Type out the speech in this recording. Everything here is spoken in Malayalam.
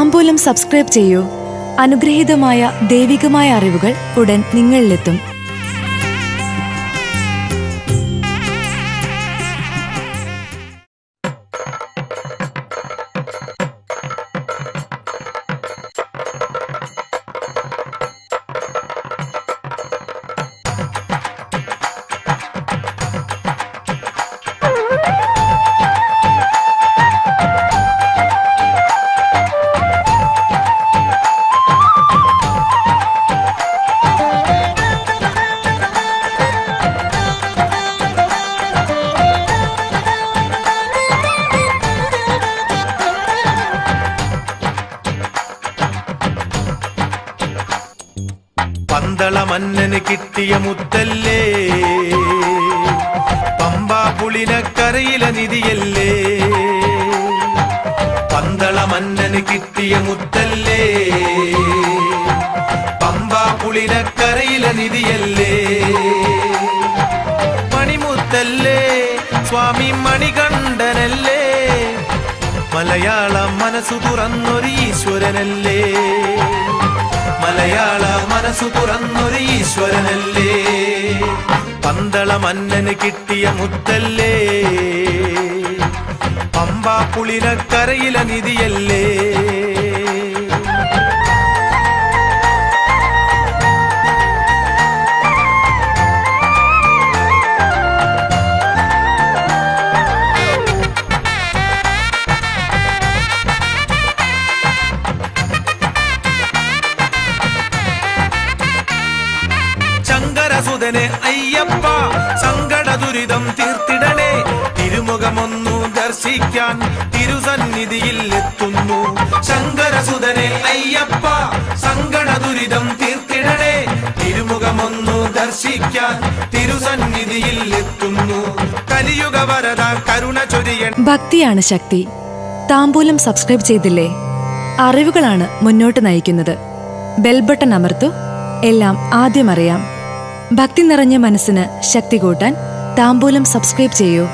താമ്പൂലം സബ്സ്ക്രൈബ് ചെയ്യൂ അനുഗ്രഹീതമായ ദൈവികമായ അറിവുകൾ ഉടൻ നിങ്ങളിലെത്തും പന്തള മന്നന് കിട്ടിയ മുത്തല്ലേ പമ്പാ പുളിനക്കരയിലെ നിധിയല്ലേ പന്തള മന്നന് കിട്ടിയ മുത്തല്ലേ പമ്പാ പുളിനക്കരയിലെ നിധിയല്ലേ മണിമുത്തല്ലേ സ്വാമി മണികണ്ഠനല്ലേ മലയാള മനസ്സു തുറന്നൊരു ഈശ്വരനല്ലേ മലയാള മനസ്സു തുറന്നൊരു ഈശ്വരനല്ലേ പന്തള മന്നന് കിട്ടിയ മുത്തല്ലേ പമ്പാ പുളിനക്കരയിലെ നിധിയല്ലേ ശങ്കരസുതനെ അയ്യപ്പ സങ്കട ദുരിതം തീർത്തിടണേ തിരുമുഖമൊന്നു ദർശിക്കാൻ തിരുസന്നിധിയിൽ എത്തുന്നു ശങ്കരസുതനെ അയ്യപ്പ സങ്കട ദുരിതം തീർത്തിടണേ തിരുമുഖമൊന്നു ദർശിക്കാൻ തിരുസന്നിധിയിൽ എത്തുന്നു കലിയുഗ വരദ കരുണ ചൊരിയൻ ഭക്തിയാണ് ശക്തി താമ്പൂലം സബ്സ്ക്രൈബ് ചെയ്തില്ലേ അറിവുകളാണ് മുന്നോട്ട് നയിക്കുന്നത് ബെൽ ബട്ടൺ അമർത്തു എല്ലാം ആദ്യം അറിയാം ഭക്തി നിറഞ്ഞ മനസ്സിന് ശക്തി കൂട്ടാൻ താമ്പൂലം സബ്സ്ക്രൈബ് ചെയ്യൂ